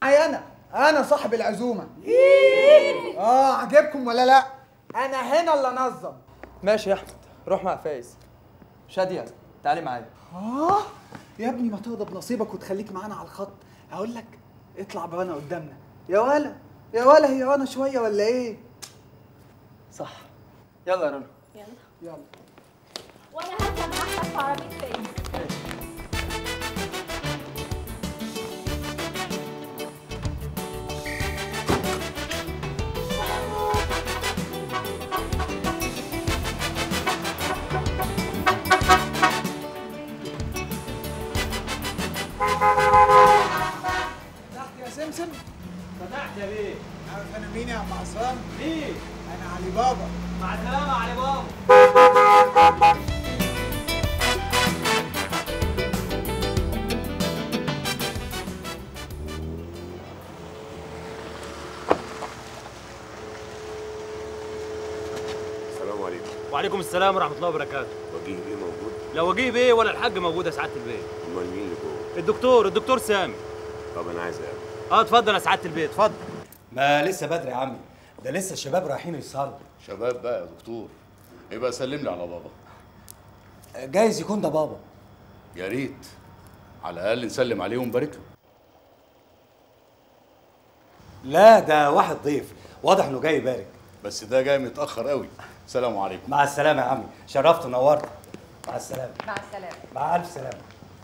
معايا انا انا صاحب العزومه اه عجبكم ولا لا انا هنا اللي انظم ماشي يا احمد روح مع فايز شاديه تعالي معايا اه يا ابني ما تقضى بنصيبك وتخليك معانا على الخط هقول لك اطلع بوانا قدامنا يا ولا يا ولا هي وانا شويه ولا ايه صح يلا يا رنا يلا يلا وانا هركب معاك في عربيه فايز تحت يا سمسم فتحت يا بيه عارف انا مين يا عم عصام مين؟ انا علي بابا مع السلامة علي بابا السلام عليكم وعليكم السلام ورحمة الله وبركاته وجيه بيه موجود لا وجيه بيه ولا الحاج موجود يا سعادة البيه امال مين اللي جوه الدكتور الدكتور سامي طب انا عايز اقابل اه اتفضل يا سعادة البيه اتفضل ما لسه بدري يا عمي ده لسه الشباب رايحين يصلوا شباب بقى يا دكتور يبقى سلم لي على بابا جايز يكون ده بابا يا ريت على الاقل نسلم عليه ونبارك له لا ده واحد ضيف واضح انه جاي يبارك بس ده جاي متاخر قوي سلام عليكم مع السلامه يا عمي شرفت ونورت مع السلامه مع السلامه مع الف سلامه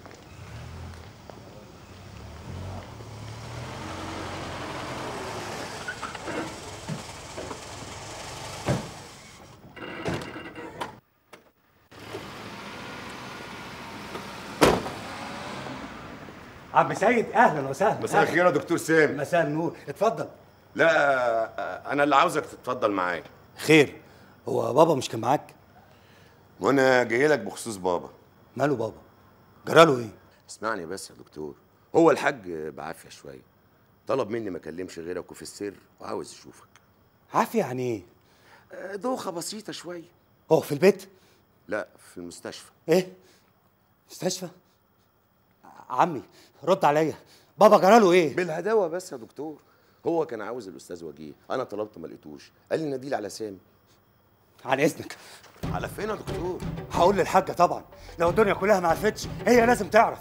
عم سيد اهلا وسهلا مساء الخير يا دكتور سامي مساء النور اتفضل لا انا اللي عاوزك تتفضل معايا خير هو بابا مش كان معاك وانا جاي لك بخصوص بابا ماله بابا جراله ايه اسمعني بس يا دكتور هو الحاج بعافيه شويه طلب مني ما اكلمش غيرك وفي السر وعاوز يشوفك عافيه يعني ايه آه، دوخه بسيطه شويه هو في البيت لا في المستشفى ايه مستشفى عمي رد عليا بابا جراله ايه بالهداوه بس يا دكتور هو كان عاوز الاستاذ وجيه انا طلبت ما لقيتوش قال لي ناديل على سامي عن اذنك على فين يا دكتور هقول للحاجه طبعا لو الدنيا كلها ما عرفتش هي لازم تعرف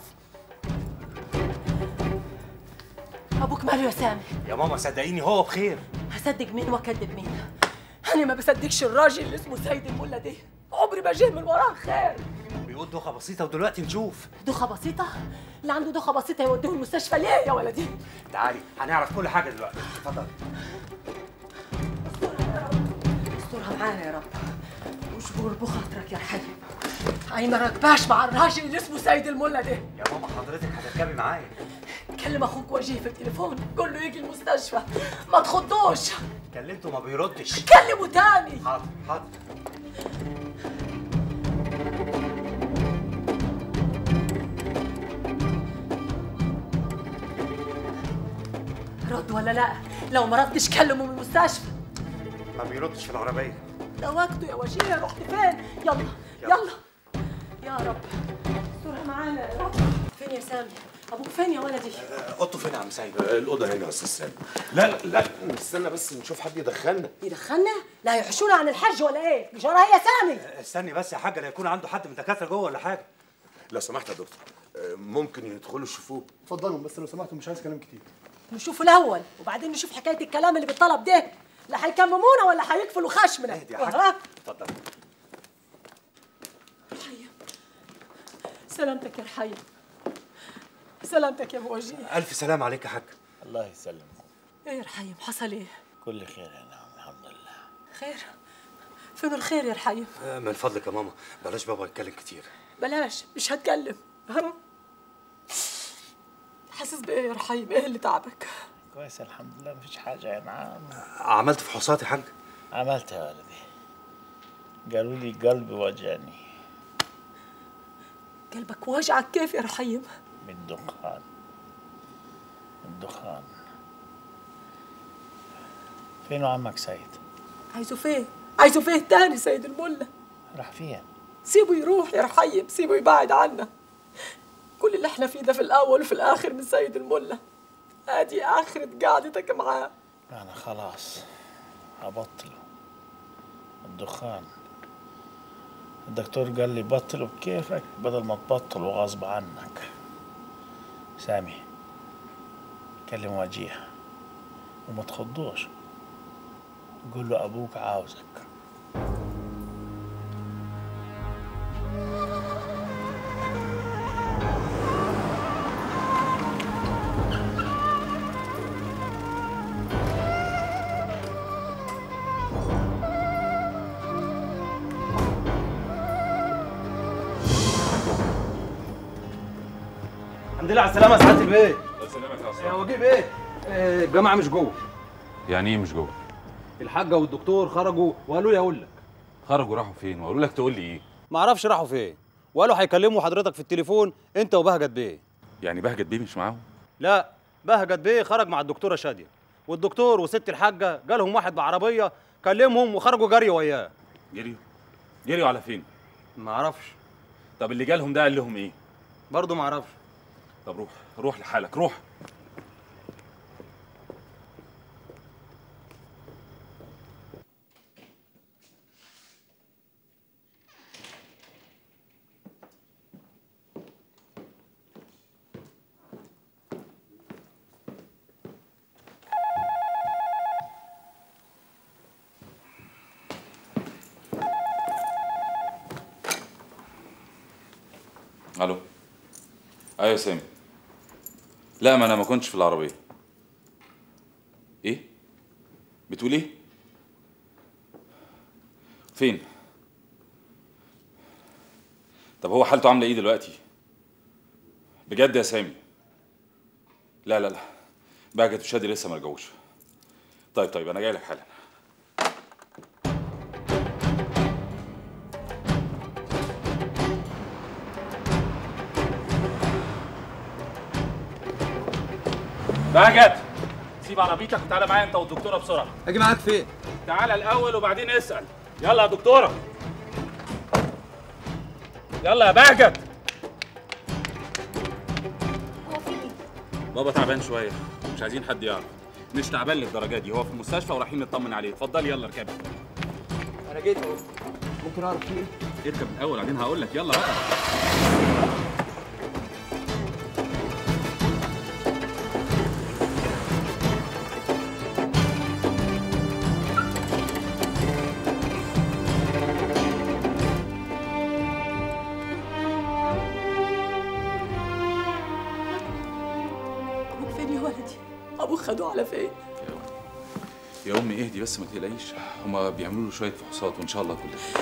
ابوك ماله يا سامي يا ماما صدقيني هو بخير هصدق مين واكذب مين انا ما بصدقش الراجل اللي اسمه سيد الملا ده عمري ما جه من وراه خير بيقول دوخه بسيطه ودلوقتي نشوف دوخه بسيطه اللي عنده دوخه بسيطه يوديه المستشفى ليه يا ولدي تعالي هنعرف كل حاجه دلوقتي اتفضل استرها معانا يا رب وشغل بخاطرك يا حي انا ما راكباش مع الراجل اللي اسمه سيد الملا ده يا ماما حضرتك هتركبي معايا كلم اخوك وجيه في التليفون قول له يجي المستشفى ما تخضوش كلمته ما بيردش كلمه تاني حاضر حاضر رد ولا لا لو ما ردش كلمه من المستشفى ما بيردش في العربيه ده وقته يا وجيه رحت فين يلا يلا يا رب استرها معانا يا رب فين يا سامي ابوك فين يا ولدي اوضته فين يا عم سيد الاوضه هنا يا استاذ سامي لا لا استنى بس نشوف حد يدخلنا يدخلنا لا يحشونا عن الحج ولا ايه مش وراها يا سامي استني بس يا حاجه لا يكون عنده حد من الدكاتره جوه ولا حاجه لو سمحت يا دكتور آه، ممكن يدخلوا يشوفوه اتفضلوا بس لو سمحتوا مش عايز كلام كتير نشوفه الاول وبعدين نشوف حكايه الكلام اللي بالطلب ده لا هيكممونا ولا هيقفلوا خشمنا اهدي يا حاج ها؟ اتفضل رحيم سلامتك يا رحيم سلامتك يا ابو وجيه الف سلام عليك يا حاج الله يسلمك ايه يا رحيم حصل ايه كل خير يا نعم الحمد لله خير فين الخير يا رحيم آه، من فضلك يا ماما بلاش بابا يتكلم كتير بلاش مش هتكلم ها؟ حاسس بايه يا رحيم ايه اللي تعبك كويس الحمد لله مفيش حاجة يا نعم عملت فحوصات يا حاج عملت يا ولدي قالوا لي قلبي وجعني قلبك واجعك كيف يا رحيم من الدخان الدخان فين عمك سيد عايزه فين عايزه فين تاني سيد الملا راح فين سيبه يروح يا رحيم سيبه يبعد عنا كل اللي احنا فيه ده في الاول وفي الاخر من سيد الملا ادي اخرة قعدتك معاه أنا خلاص هبطله الدخان الدكتور قال لي بطله بكيفك بدل ما تبطله غصب عنك سامي كلم وجيه وما تخضوش قول له أبوك عاوزك الحمد لله على السلامه يا سعاده البيت الله يسلمك يا يا صاحبي وجيب ايه آه، الجماعه مش جوه يعني ايه مش جوه الحاجه والدكتور خرجوا وقالوا لي اقول لك خرجوا راحوا فين وقالوا لك تقول لي ايه ما اعرفش راحوا فين وقالوا هيكلموا حضرتك في التليفون انت وبهجت بيه يعني بهجت بيه مش معاهم لا بهجت بيه خرج مع الدكتوره شاديه والدكتور وست الحاجه جالهم واحد بعربيه كلمهم وخرجوا جري وياه جريوا جريوا على فين ما اعرفش طب اللي جالهم ده قال لهم ايه برضه ما اعرفش طب روح روح لحالك روح الو ايوه يا سامي لا ما انا ما كنتش في العربيه ايه بتقول ايه فين طب هو حالته عامله ايه دلوقتي بجد يا سامي لا لا لا بهجت وشادي لسه ما رجعوش طيب طيب انا جاي لك حالا بهجت سيب عربيتك وتعالى معايا انت والدكتوره بسرعه اجي معاك فين تعالى الاول وبعدين اسال يلا يا دكتوره يلا يا بهجت هو في ايه؟ بابا تعبان شويه مش عايزين حد يعرف مش تعبان للدرجه دي هو في المستشفى ورايحين نطمن عليه اتفضلي يلا اركبي انا جيت اهو ممكن اعرف في ايه اركب الاول بعدين هقول لك يلا بقى ابوك فين يا ولدي ابوك خدوه على فين يا امي اهدي بس ما تقلقيش هما بيعملوا له شويه فحوصات وان شاء الله كل خير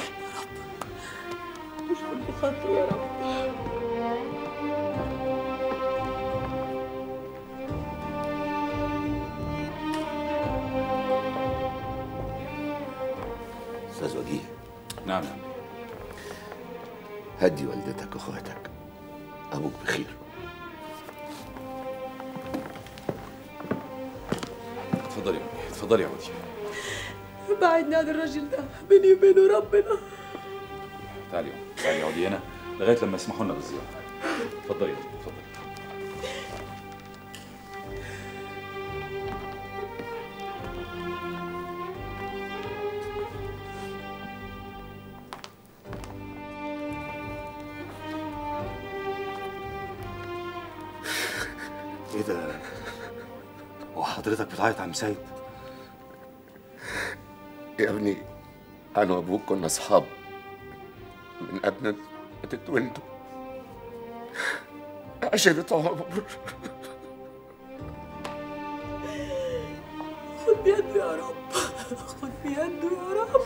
مش كل خاطره يا رب استاذ وجيه نعم نعم هدي والدتك واخواتك ابوك بخير اتفضلي يا امي اتفضلي يا عودي بعدني عن الراجل ده بيني وبينه ربنا تعالي يا امي تعالي اقعدي هنا لغايه لما يسمحوا لنا بالزياره اتفضلي يا امي اتفضلي ايه ده هو حضرتك بتعيط عم سيد يا ابني انا وابوك كنا اصحاب من قبل ما تتولدوا عشرة عمر خد بيده يا رب خد بيده يا رب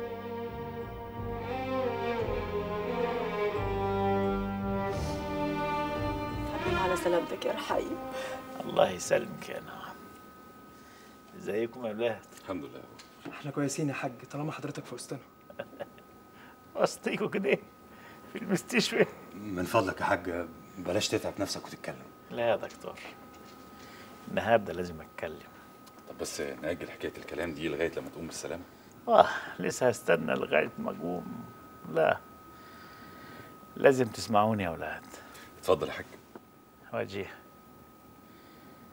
الحمد لله على سلامتك يا رحيم الله يسلمك يا نعم ازيكم يا ولاد الحمد لله احنا كويسين يا حاج طالما حضرتك في وسطنا وسطيكوا كده في المستشفى من فضلك يا حاج بلاش تتعب نفسك وتتكلم لا يا دكتور النهارده لازم اتكلم طب بس نأجل حكايه الكلام دي لغايه لما تقوم بالسلامه اه لسه هستنى لغايه ما اقوم لا لازم تسمعوني يا اولاد اتفضل يا حاج وجيه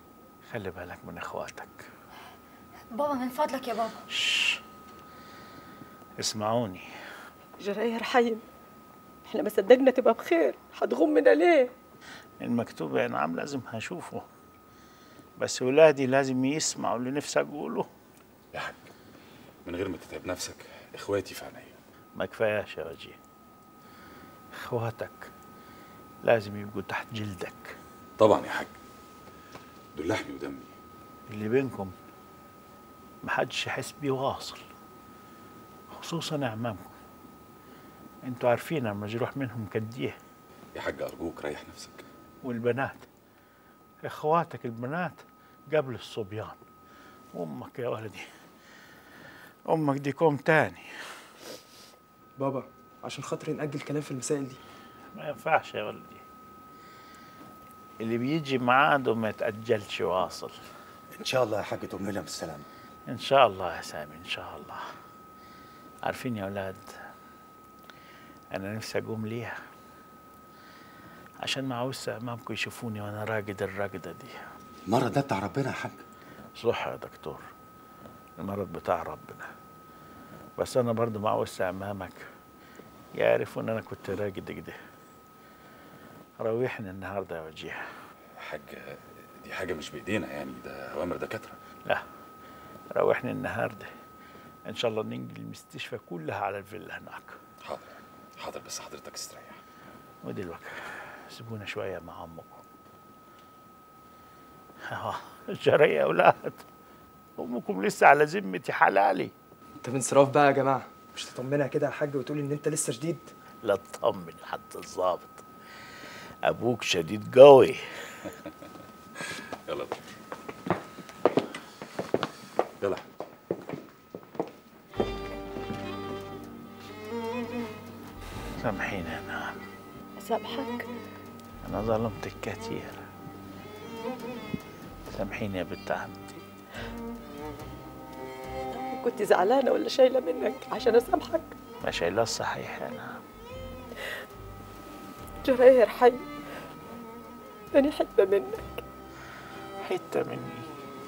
خلي بالك من اخواتك بابا من فضلك يا بابا شش. اسمعوني جرايه رحيم احنا ما صدقنا تبقى بخير هتغمنا ليه المكتوب يا نعم لازم هشوفه بس ولادي لازم يسمعوا اللي نفسي اقوله يا حاج من غير ما تتعب نفسك اخواتي في عينيا ما كفاياش يا وجيه اخواتك لازم يبقوا تحت جلدك طبعا يا حاج دول لحمي ودمي اللي بينكم محدش يحس بيه واصل خصوصا اعمامكم انتوا عارفين المجروح منهم كديه يا حاج ارجوك ريح نفسك والبنات اخواتك البنات قبل الصبيان امك يا ولدي امك دي كوم تاني بابا عشان خاطري نأجل كلام في المسائل دي ما ينفعش يا ولدي اللي بيجي معاده ما يتأجلش واصل ان شاء الله يا حاج تؤمننا بالسلامه ان شاء الله يا سامي ان شاء الله عارفين يا اولاد انا نفسي اقوم ليها عشان ما عاوز امامكم يشوفوني وانا راقد الرقده دي المرض ده بتاع ربنا يا حاج صح يا دكتور المرض بتاع ربنا بس انا برضه ما عاوز امامك يعرفوا ان انا كنت راقد كده روحني النهارده يا وجيه يا حاج دي حاجه مش بايدينا يعني ده اوامر دكاتره لا روحني النهارده ان شاء الله ننقل المستشفى كلها على الفيلا هناك حاضر حاضر بس حضرتك استريح ودلوقتي سيبونا شوية مع أمكم آه، جرى يا أولاد أمكم لسه على ذمتي حلالي انت انصراف بقى يا جماعه مش تطمنها كده يا حاج وتقولي ان انت لسه جديد لا تطمن حتى الظابط أبوك شديد قوي يلا يلا سامحيني يا نعم سامحك أنا ظلمتك كتير سامحيني يا بنت عمتي كنت زعلانه ولا شايله منك عشان اسامحك ما شايلاه الصحيح يا نعم جرايه رحيم أنا حتة منك حتة مني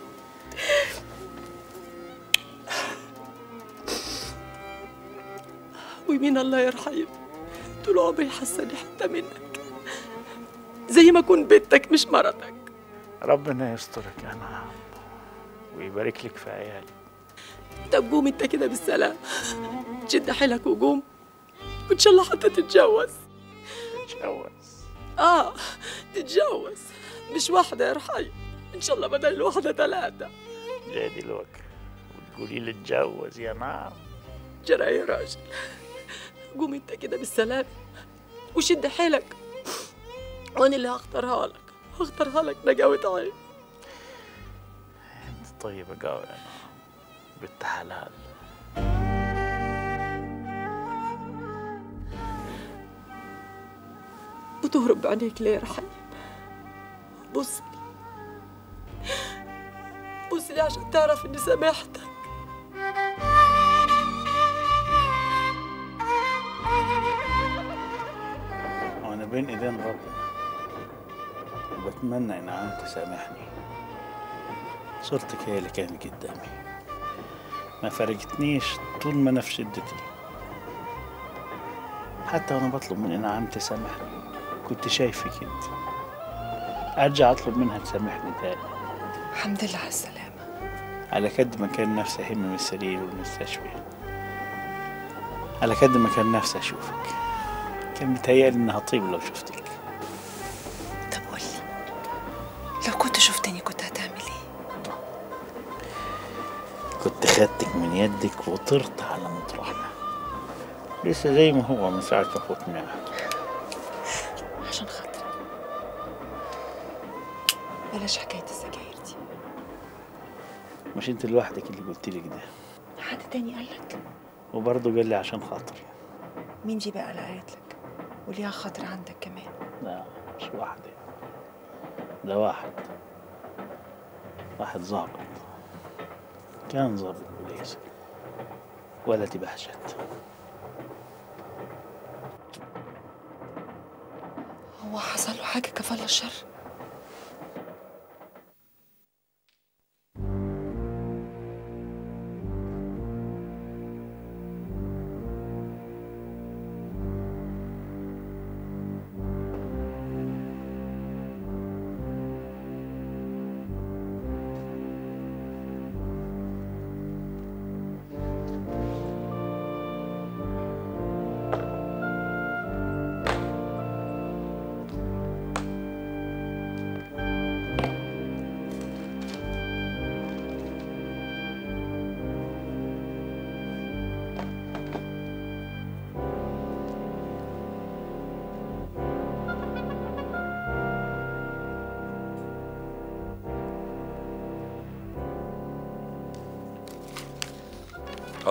ويمين الله يرحم طول عمري حاسه اني حته منك زي ما اكون بنتك مش مرتك ربنا يسترك يا نعم ويبارك لك في عيالي طب قوم انت كده بالسلام شد حيلك وقوم وان شاء الله حتى تتجوز تتجوز اه تتجوز مش واحده يا رحيم ان شاء الله بدل الواحده ثلاثه جاي دلوقتي وتقولي لي اتجوز يا نعم جرى يا راجل قوم انت كده بالسلام وشد حيلك وانا اللي هختارها لك هختارها لك نجاوة عين انت طيبة قوي يا نعم بنت حلال بتهرب بعينيك ليه يا رحيم بص لي بص لي عشان تعرف اني سامحتك وانا بين ايدين ربنا وبتمنى ان عم تسامحني صورتك هي اللي كانت قدامي ما فرقتنيش طول ما انا في شدتي حتى وانا بطلب من انعام تسامحني كنت شايفك انت ارجع اطلب منها تسامحني تاني الحمد لله على السلامة على قد ما كان نفسي اهم من السرير والمستشفى على قد ما كان نفسي اشوفك كان متهيألي انها طيب لو شفتك طب قولي لو كنت شفتني كنت هتعمل ايه؟ كنت خدتك من يدك وطرت على مطرحنا لسه زي ما هو من ساعة ما فوتنا عشان خاطري بلاش حكاية السجاير دي مش انت لوحدك اللي قلت لي كده حد تاني قالك وبرضه قال لي عشان خاطري مين دي بقى اللي قالت لك وليها خاطر عندك كمان لا مش واحدة ده واحد واحد ظابط كان ظابط بوليس ولدي بهجت هو حصل له حاجة كفالة الشر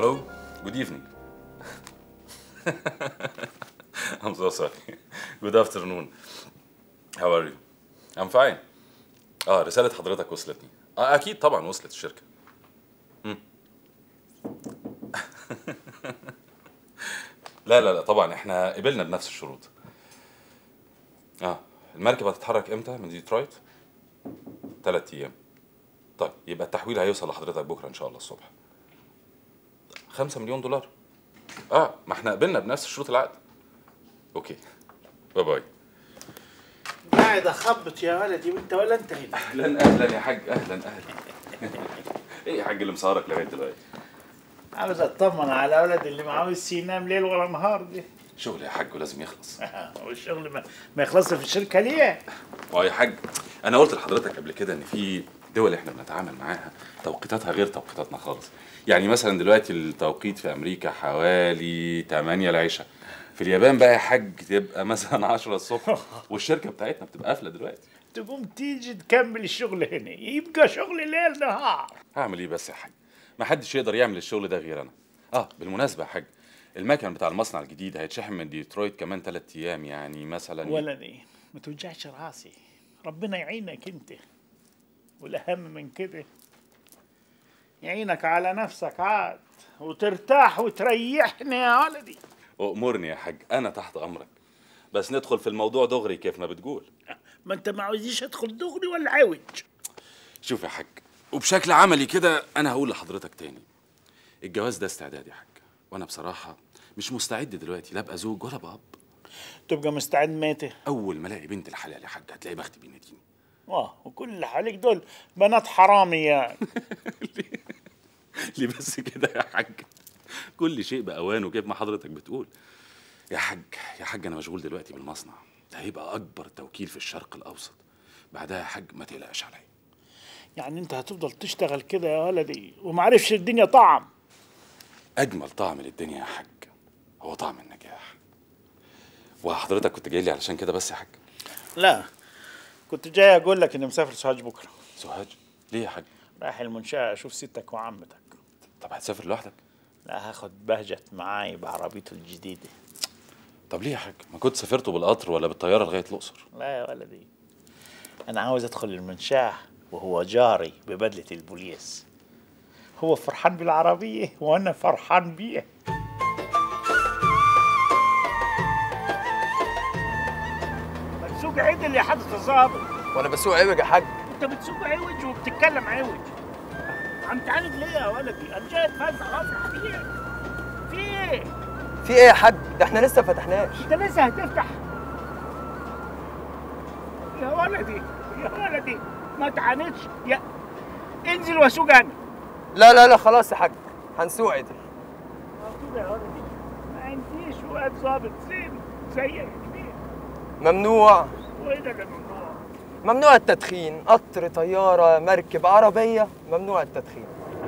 Hello, good evening. I'm so sorry. Good afternoon. How are you? I'm fine. اه رسالة حضرتك وصلتني. اه اكيد طبعا وصلت الشركة. مم. لا لا لا طبعا احنا قبلنا بنفس الشروط. اه المركب هتتحرك امتى من ديترويت؟ ثلاث ايام. طيب يبقى التحويل هيوصل لحضرتك بكره ان شاء الله الصبح. خمسة مليون دولار. اه ما احنا قبلنا بنفس شروط العقد. اوكي. باي باي. قاعد اخبط يا ولدي وانت ولا انت هنا اهلا اهلا يا حاج اهلا اهلا. ايه يا حاج اللي مسهرك لغايه دلوقتي؟ عاوز اطمن على ولد اللي ما عاوز ينام ليل ولا نهار دي شغل يا حاج ولازم يخلص. والشغل ما, ما يخلصش في الشركه ليه؟ اه يا حاج انا قلت لحضرتك قبل كده ان في دول احنا بنتعامل معاها توقيتاتها غير توقيتاتنا خالص يعني مثلا دلوقتي التوقيت في امريكا حوالي 8 العشاء في اليابان بقى يا حاج تبقى مثلا 10 الصبح والشركه بتاعتنا بتبقى قافله دلوقتي تقوم تيجي تكمل الشغل هنا يبقى شغل ليل نهار هعمل ايه بس يا حاج ما حدش يقدر يعمل الشغل ده غير انا اه بالمناسبه يا حاج المكن بتاع المصنع الجديد هيتشحن من ديترويت كمان ثلاث ايام يعني مثلا ولدي ما توجعش راسي ربنا يعينك انت والاهم من كده يعينك على نفسك عاد وترتاح وتريحني يا ولدي أؤمرني يا حاج أنا تحت أمرك بس ندخل في الموضوع دغري كيف ما بتقول ما انت ما عاوزيش ادخل دغري ولا عوج شوف يا حاج وبشكل عملي كده أنا هقول لحضرتك تاني الجواز ده استعداد يا حاج وأنا بصراحة مش مستعد دلوقتي لا أبقى زوج ولا أبقى أب تبقى مستعد ماتي أول ما ألاقي بنت الحلال يا حاج هتلاقي بختي بيناديني اه وكل اللي حواليك دول بنات حراميات ليه بس كده يا حاج كل شيء بأوانه كيف ما حضرتك بتقول يا حاج يا حاج أنا مشغول دلوقتي بالمصنع ده هيبقى أكبر توكيل في الشرق الأوسط بعدها يا حاج ما تقلقش عليا يعني انت هتفضل تشتغل كده يا ولدي ومعرفش الدنيا طعم أجمل طعم للدنيا يا حاج هو طعم النجاح وحضرتك كنت جاي لي علشان كده بس يا حاج لا كنت جاي اقول لك اني مسافر سوهاج بكره سوهاج ليه يا حاج رايح المنشاه اشوف ستك وعمتك طب هتسافر لوحدك لا هاخد بهجت معاي بعربيته الجديده طب ليه يا حاج ما كنت سافرته بالقطر ولا بالطياره لغايه الاقصر لا يا ولدي انا عاوز ادخل المنشاه وهو جاري ببدله البوليس هو فرحان بالعربيه وانا فرحان بيه ما تسوق عدل يا حضرة الظابط وانا بسوق عوج يا حاج انت بتسوق عوج وبتتكلم عوج عم تعاند ليه يا ولدي انا جاي اتفزع افرح بيه في ايه في ايه يا حاج ده احنا لسه فتحناش انت لسه هتفتح يا ولدي يا ولدي ما تعاندش يا انزل واسوق انا لا لا لا خلاص يا حاج هنسوق عدل اه كده يا ولدي ما عنديش وقت ظابط زين زيك كبير ممنوع وايه ده اللي ممنوع ممنوع التدخين قطر طيارة مركب عربية ممنوع التدخين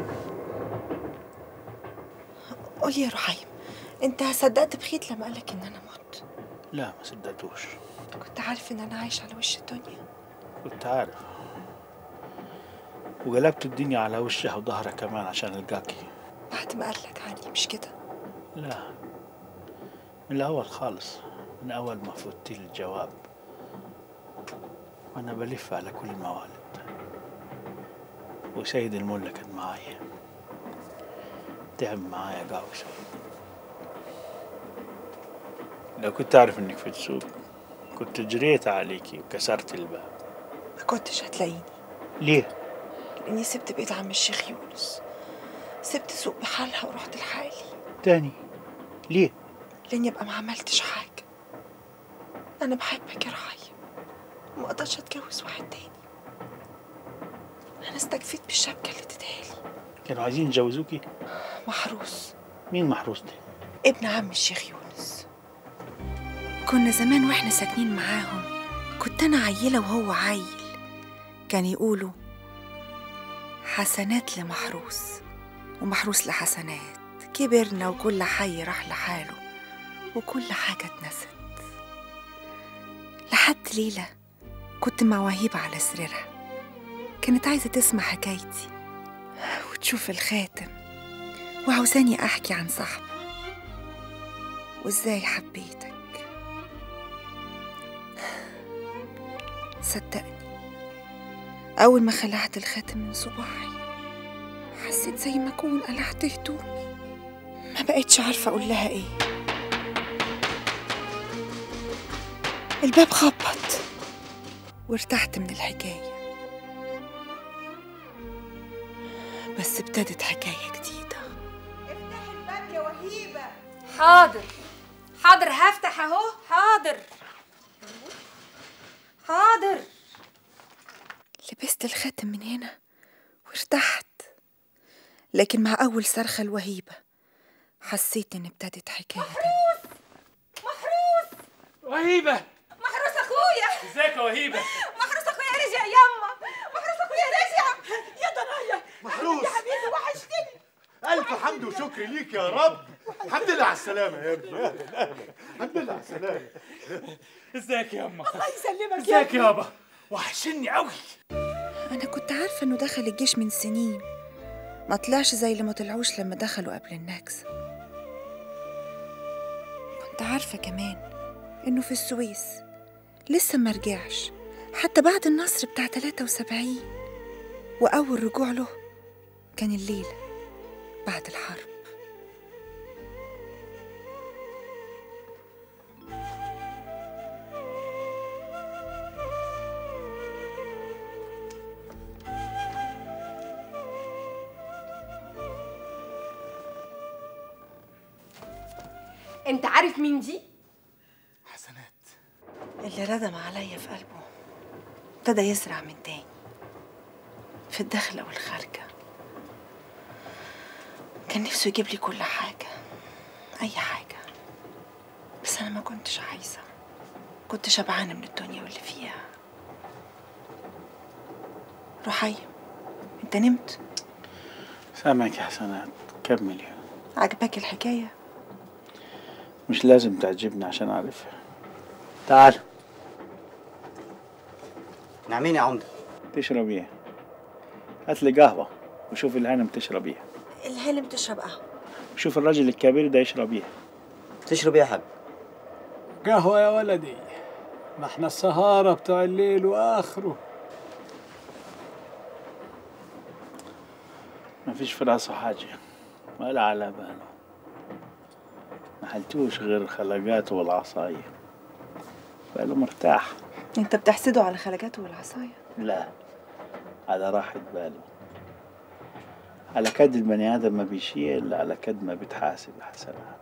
قولي يا رحيم انت صدقت بخيت لما قالك ان انا مت لا ما صدقتوش كنت عارف ان انا عايش على وش الدنيا كنت عارف وقلبت الدنيا على وشها وظهرها كمان عشان القاكي بعد ما قالك عني مش كده لا من الأول خالص من أول ما فوت لي الجواب وأنا بلف على كل الموالد وسيد الملا كان معايا تعب معايا قوي سيد لو كنت أعرف إنك في السوق كنت جريت عليكي وكسرت الباب ما كنتش هتلاقيني ليه؟ لاني سبت بيت عم الشيخ يونس سبت سوق بحالها ورحت لحالي تاني ليه؟ لاني ابقى ما عملتش حاجه انا بحبك يا رحيم وما اقدرش اتجوز واحد تاني انا استكفيت بالشبكه اللي اديتها لي كانوا عايزين يجوزوكي؟ محروس مين محروس ده؟ ابن عم الشيخ يونس كنا زمان واحنا ساكنين معاهم كنت انا عيله وهو عيل كان يقولوا حسنات لمحروس ومحروس لحسنات كبرنا وكل حي راح لحاله وكل حاجة اتنست لحد ليلة كنت مع وهيبة على سريرها كانت عايزة تسمع حكايتي وتشوف الخاتم وعاوزاني أحكي عن صاحبه وإزاي حبيتك صدقني أول ما خلعت الخاتم من صباعي حسيت زي ما أكون قلعت هدومي ما بقيتش عارفة أقول لها إيه الباب خبط وارتحت من الحكاية بس ابتدت حكاية جديدة افتح الباب يا وهيبة حاضر حاضر هفتح اهو حاضر حاضر لبست الخاتم من هنا وارتحت لكن مع أول صرخة الوهيبة حسيت إن ابتدت حكاية تانية محروس وهيبة محروس اخويا ازيك يا وهيبة محروس اخويا رجع يما محروس اخويا رجع يا ضنايا محروس. يا حبيبي وحشتني ألف حمد وشكر ليك يا رب الحمد لله على السلامة يا ابني أهلا أهلا الحمد لله على السلامة ازيك يا اما الله يسلمك ازيك يابا وحشني قوي أنا كنت عارفة إنه دخل الجيش من سنين ما طلعش زي اللي ما طلعوش لما دخلوا قبل النكسة كنت عارفة كمان إنه في السويس لسه ما رجعش حتى بعد النصر بتاع 73 وأول رجوع له كان الليلة بعد الحرب انت عارف مين دي اللي ردم عليا في قلبه ابتدى يزرع من تاني في الداخلة والخارجة كان نفسه يجيب لي كل حاجة أي حاجة بس أنا ما كنتش عايزة كنت شبعانة من الدنيا واللي فيها رحيم انت نمت سامعك يا حسنات كملي عجبك الحكاية مش لازم تعجبني عشان أعرفها تعال نعمين يا عمدة تشرب ايه هات لي قهوة وشوف الهانم تشرب ايه الهانم تشرب قهوة وشوف الراجل الكبير ده يشرب ايه تشرب ايه يا حاج قهوة يا ولدي ما احنا السهارة بتوع الليل وآخره ما فيش في راسه حاجة ولا على باله ما حلتوش غير خلقاته والعصاية باله مرتاح انت بتحسده على خلقاته والعصاية لا على راحة باله على كد البني آدم ما بيشيل إلا على كد ما بتحاسب حسنات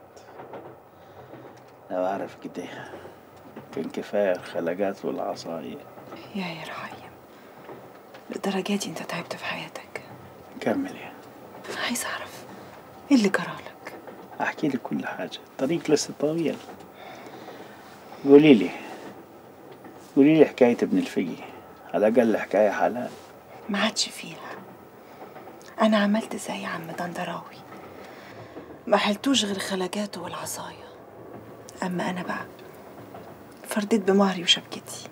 لو أعرف كده كان كفاية الخلقات والعصاية يا يا رحيم للدرجة دي انت تعبت في حياتك كمل يا انا عايز اعرف ايه اللي جرالك أحكي لك كل حاجة الطريق لسه طويل قولي لي قولي لي حكاية ابن الفقي على الأقل حكاية حلال ما عادش فيها انا عملت زي عم دندراوي ما حلتوش غير خلقاته والعصاية اما انا بقى فرديت بمهري وشبكتي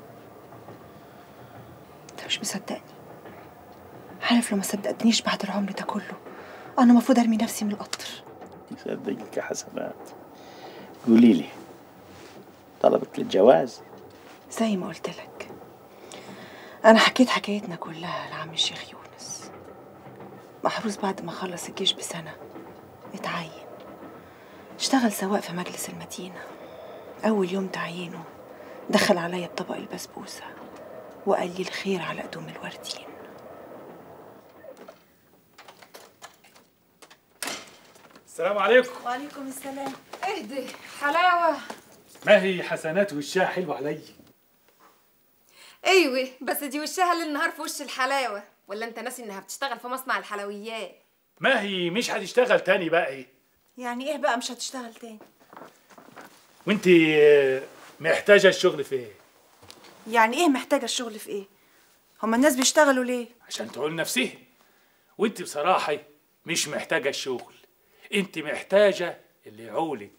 انت مش مصدقني عارف لو ما صدقتنيش بعد العمر ده كله انا المفروض ارمي نفسي من القطر يصدقك يا حسنات قولي لي طلبت للجواز زي ما قلت لك انا حكيت حكايتنا كلها لعم الشيخ يونس محروس بعد ما خلص الجيش بسنة اتعين اشتغل سواق في مجلس المدينة أول يوم تعيينه دخل عليا بطبق البسبوسة وقال لي الخير على قدوم الوردين السلام عليكم وعليكم السلام اهدي حلاوة ما هي حسنات وشها حلو علي ايوه بس دي وشها ليل نهار في وش الحلاوة ولا انت ناسي انها بتشتغل في مصنع الحلويات ما هي مش هتشتغل تاني بقى ايه يعني ايه بقى مش هتشتغل تاني وانت آه، محتاجة الشغل في ايه يعني ايه محتاجة الشغل في ايه هما الناس بيشتغلوا ليه عشان تعول نفسها وانت بصراحة مش محتاجة الشغل انت محتاجة اللي يعولك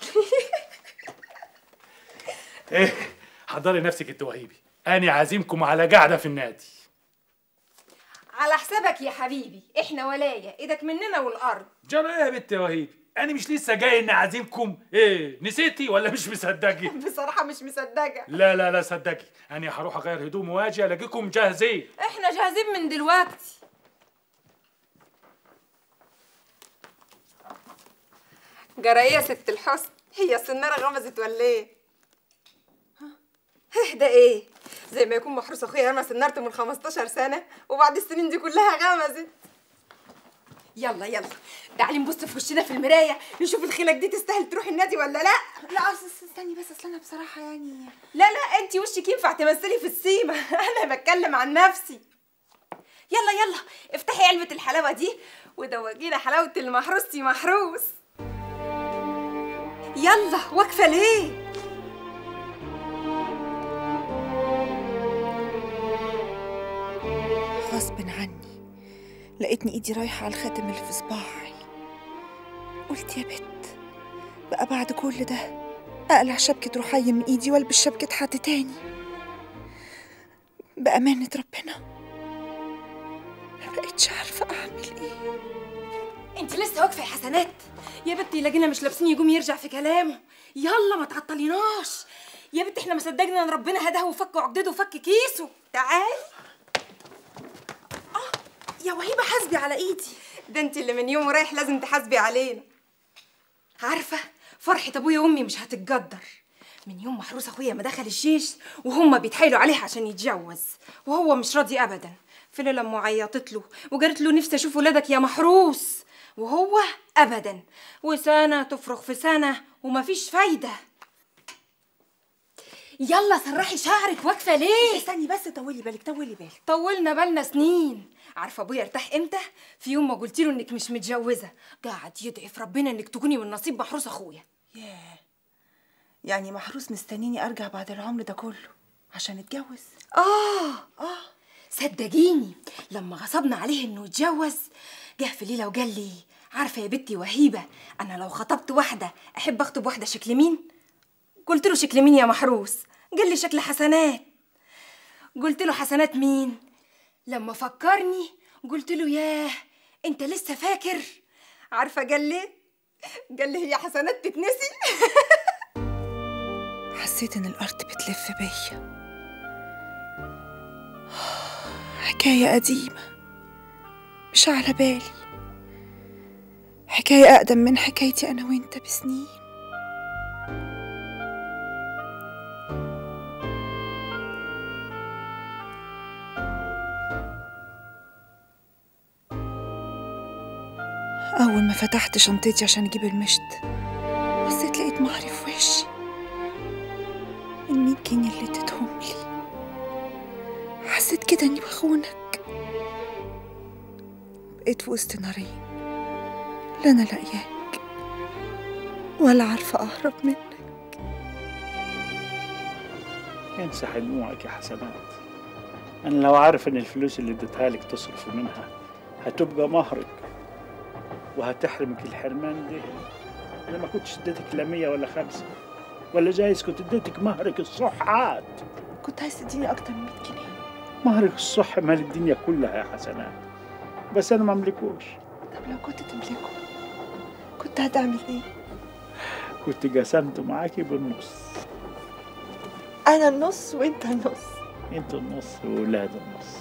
ايه حضري نفسك انت وهيبي انا عازمكم على قعدة في النادي على حسابك يا حبيبي احنا ولايه ايدك مننا والارض جرى ايه يا بنت يا وهيب انا مش لسه جاي اني اعزمكم ايه نسيتي ولا مش مصدقي بصراحه مش مصدقه لا لا لا صدقي انا هروح اغير هدومي واجي الاقيكم جاهزين احنا جاهزين من دلوقتي جرى ايه يا ست الحسن هي السناره غمزت ولا ايه ها؟ ده ايه زي ما يكون محروس اخويا رمى سنارته من 15 سنه وبعد السنين دي كلها غمزت يلا يلا تعالي نبص في وشنا في المرايه نشوف الخلق دي تستاهل تروح النادي ولا لا لا أصل- استني بس اصل انا بصراحه يعني لا لا انت وشك ينفع تمثلي في السيما انا بتكلم عن نفسي يلا يلا افتحي علبة الحلاوة دي ودوقينا حلاوة المحروس محروس يلا واقفة ليه؟ غصب عني لقيتني ايدي رايحه على الخاتم اللي في صباعي قلت يا بت بقى بعد كل ده اقلع شبكه رحية من ايدي والبس شبكه حد تاني بامانه ربنا ما بقتش عارفه اعمل ايه انت لسه واقفة يا حسنات يا بنتي لاقينا مش لابسين يقوم يرجع في كلامه يلا ما تعطليناش يا بنتي احنا ما صدقنا ان ربنا هداه وفك عقدته وفك كيسه تعالي اه يا وهيبه حاسبي على ايدي ده انت اللي من يوم رايح لازم تحاسبي علينا عارفه فرحه ابويا وامي مش هتتقدر من يوم محروس اخويا ما دخل الجيش وهم بيتحايلوا عليه عشان يتجوز وهو مش راضي ابدا في ليله امه عيطت له وقالت له نفسي اشوف ولادك يا محروس وهو ابدا وسنه تفرغ في سنه ومفيش فايده يلا سرحي شعرك واقفه ليه استني بس طولي بالك طولي بالك طولنا بالنا سنين عارفه ابويا ارتاح امتى في يوم ما قلت له انك مش متجوزه قاعد يدعي في ربنا انك تكوني من نصيب محروس اخويا ياه يعني محروس مستنيني ارجع بعد العمر ده كله عشان اتجوز اه اه صدقيني لما غصبنا عليه انه يتجوز جه في ليله وقال لي عارفه يا بنتي وهيبه انا لو خطبت واحده احب اخطب واحده شكل مين قلت له شكل مين يا محروس قال لي شكل حسنات قلت له حسنات مين لما فكرني قلت له ياه انت لسه فاكر عارفه قال لي قال لي هي حسنات تتنسي حسيت ان الارض بتلف بيا حكايه قديمه مش على بالي حكايه اقدم من حكايتي انا وانت بسنين أول ما فتحت شنطتي عشان أجيب المشط بصيت لقيت مهري في وشي المية جنيه اللي اديتهم لي حسيت كده إني بخونك بقيت في وسط نارين لا أنا لاقياك ولا عارفة أهرب منك امسح دموعك يا حسنات انا لو عارف ان الفلوس اللي اديتها لك تصرف منها هتبقى مهرك وهتحرمك الحرمان ده انا ما كنتش اديتك لا مية ولا خمسة ولا جايز كنت اديتك مهرك الصح عاد كنت عايز تديني أكتر من 100 جنيه مهرك الصح مال الدنيا كلها يا حسنات بس انا ما املكوش طب لو كنت تملكه كنت هتعمل إيه؟ كنت قسمت معاكي بالنص أنا النص وأنت النص انت النص وولاد النص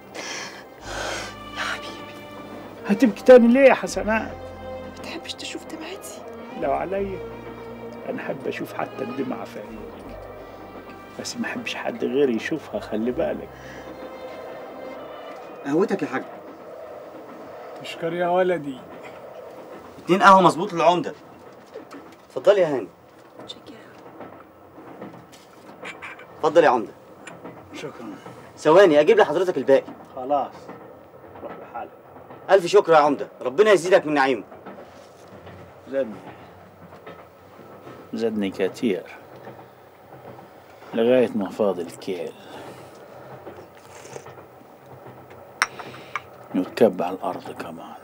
يا حبيبي هتبكي تاني ليه يا حسنات ما تحبش تشوف دمعتي لو عليا انا احب اشوف حتى الدمعة في عينيك بس ما احبش حد غيري يشوفها خلي بالك قهوتك يا حاج تشكر يا ولدي اتنين قهوة مظبوط للعمدة اتفضل يا هاني اتفضل يا عمدة شكرا ثواني اجيب لحضرتك الباقي خلاص روح لحالك الف شكر يا عمدة ربنا يزيدك من نعيمه زدني زدني كتير لغاية ما فاضل الكيل وتكب على الأرض كمان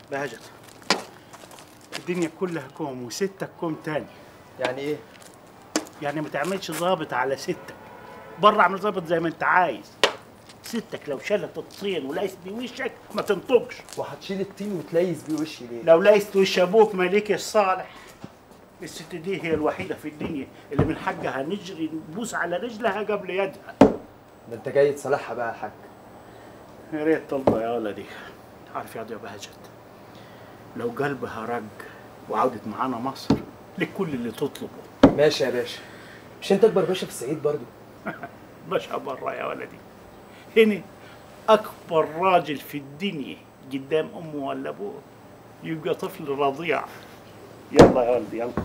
بهجت الدنيا كلها كوم وستك كوم تاني يعني ايه؟ يعني ما تعملش ظابط على ستك بره اعمل ظابط زي ما انت عايز ستك لو شالت الطين ولقيت بوشك ما تنطقش وهتشيل الطين وتليس بيه وشي ليه؟ لو لقيت وش ابوك ملك الصالح الست دي هي الوحيده في الدنيا اللي من حقها نجري نبوس على رجلها قبل يدها ده انت جاي تصالحها بقى يا حاج يا ريت ترضى يا ولدي عارف يا ضيا بهجت لو قلبها رق وعودت معانا مصر لك كل اللي تطلبه ماشي يا باشا مش انت اكبر باشا في الصعيد برضو باشا بره يا ولدي هنا اكبر راجل في الدنيا قدام امه ولا ابوه يبقى طفل رضيع يلا يا ولدي يلا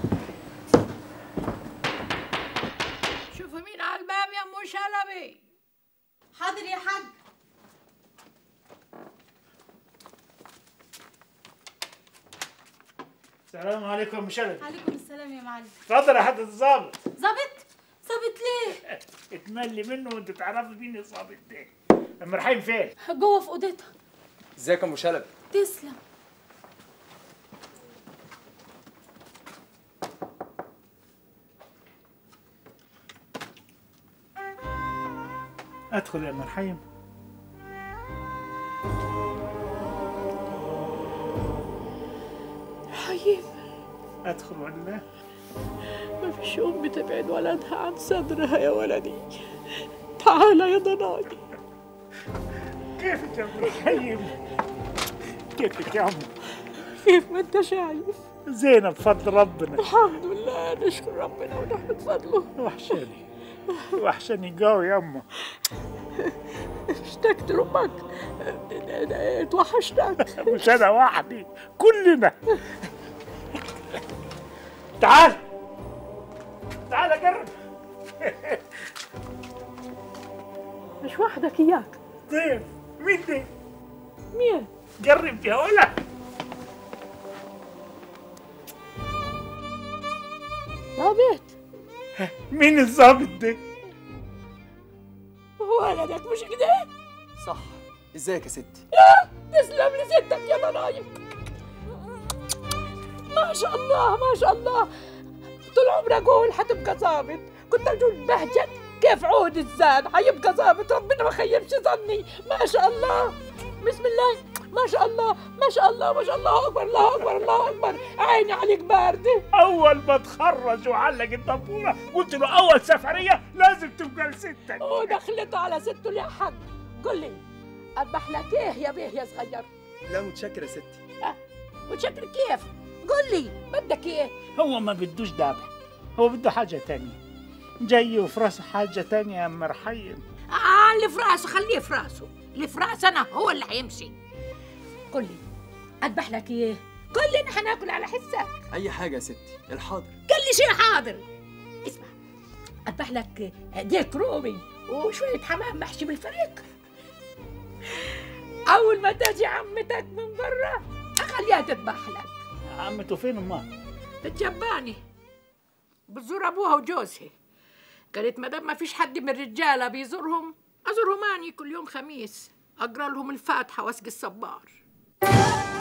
شوفوا مين على الباب يا ام شلبي حاضر يا حاج السلام عليكم ام شلبي عليكم السلام يا معلم اتفضل يا حضرة الظابط ظابط ظابط ليه اتملي منه وانت تعرفي مين الظابط ده ام رحيم فين جوه في اوضتها ازيك يا ام شلبي تسلم ادخل يا ام رحيم حيين ادخل ولا ما فيش أم تبعد ولدها عن صدرها يا ولدي تعال يا ضناي كيفك يا ام رحيم كيفك يا ام كيف ما انت شايف زينب بفضل ربنا الحمد لله نشكر ربنا ونحمد فضله وحشاني وحشاني قوي يا امه اشتقت لامك اتوحشتك مش انا وحدي كلنا تعال تعال قرب مش وحدك اياك ضيف مين ضيف مين قرب يا ولا ظابط مين الظابط ده ولدك مش كده صح ازيك يا ستي يا تسلم لي ستك يا ضنايم ما شاء الله ما شاء الله طول عمري اقول حتبقى ظابط كنت اقول بهجت كيف عود الزاد حيبقى ظابط ربنا ما خيبش ظني ما شاء الله بسم الله ما شاء الله ما شاء الله ما شاء الله اكبر الله اكبر الله اكبر عيني عليك بارده اول ما تخرج وعلق الدبوره قلت له اول سفريه لازم تبقى لستك ودخلته على سته يا حق قل لي اذبح لك ايه يا بيه يا صغير لا متشكر يا ستي أه؟ متشكر كيف قل لي بدك ايه هو ما بدوش ذبح هو بده حاجه تانية جاي وفي راسه حاجه تانية يا ام رحيم آه اللي في راسه خليه في راسه اللي في راسه انا هو اللي هيمشي قل لي اذبح لك ايه قل لي نحن ناكل على حسك اي حاجه يا ستي الحاضر قل لي شيء حاضر اسمع اذبح لك ديك رومي وشويه حمام محشي بالفريق اول ما تجي عمتك من برا اخليها تذبح لك عمته فين امها تتجباني بتزور ابوها وجوزها قالت ما دام ما فيش حد من الرجاله بيزورهم ازورهم اني كل يوم خميس اقرا لهم الفاتحه واسقي الصبار